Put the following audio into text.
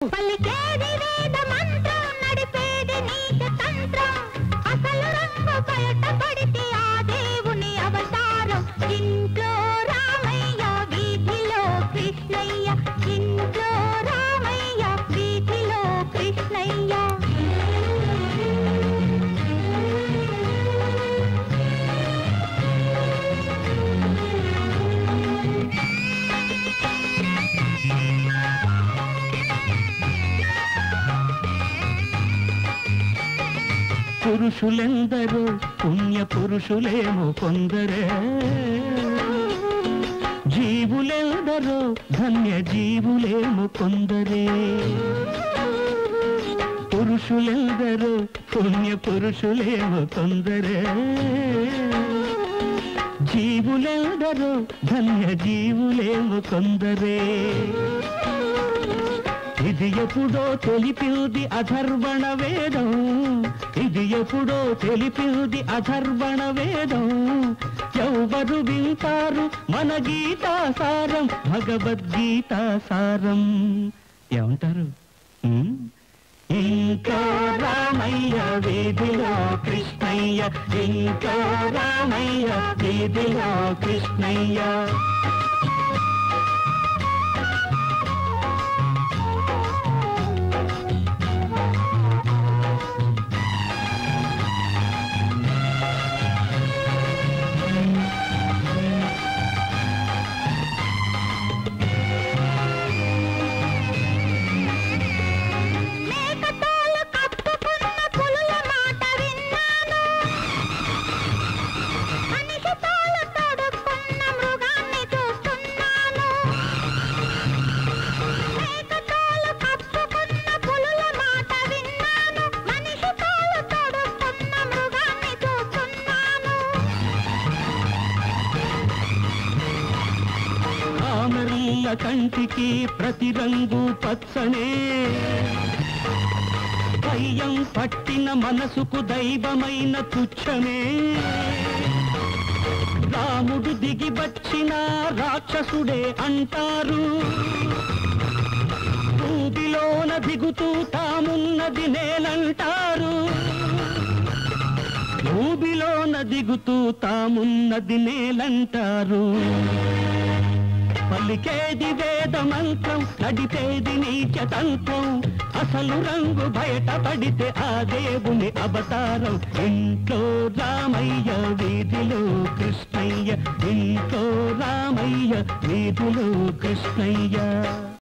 పలికేది వేద మంత్రం నడిపేది నీతి తంత్రం అసలు రంగు బయట పడితే ఆ దేవుని అవతారం ఇంట్లో రామయ్య వీధిలో కృష్ణయ్య ఇంట్లో రామయ్య వీధిలో కృష్ణయ్య పురుషులెందరో పుణ్య పురుషులేమో కొందరే జీవులెందరో ధన్య జీవులేమో కొందరే పురుషులెందరో పుణ్య పురుషులేమో కొందరే జీవులెందరో ధన్య జీవులేమో కొందరే ఇది ఎప్పుడో తెలిపింది అధర్వణ వేదం ఇది ఎప్పుడో తెలిపింది అధర్వణ వేదం ఎవరు వింటారు మన గీతా సారం భగవద్గీతా సారం ఏమంటారు ఉమ్? ఇంకో రామయ్య వీధిలో కృష్ణయ్య ఇంకో రామయ్య వీధిలో కృష్ణయ్య మేకతోలు కప్పుకున్న పులుల మాట విన్నాను మనిషి తోలు తొడుక్కున్న మృగాన్ని చూస్తున్నాను మేకతోలు కప్పుకున్న పులుల మాట విన్నాను మనిషి తోలు తొడుక్కున్న మృగాన్ని చూస్తున్నాను ఆమెల్ల కంటికి ప్రతి రంగు పచ్చనే దయ్యం పట్టిన మనసుకు దైవమైన తుచ్చమే రాముడు దిగి వచ్చిన రాక్షసుడే అంటారు ఊబిలోన దిగుతూ తామున్నది నేలంటారు ఊబిలోన దిగుతూ తామున్నది నేలంటారు పలికేది వేద మంత్రం నడిపేది నీచతంత్రం అసలు రంగు బయట పడితే ఆ దేవుని అవతారం ఇంట్లో రామయ్య వీధిలో కృష్ణయ్య ఇంట్లో రామయ్య వీధిలో కృష్ణయ్య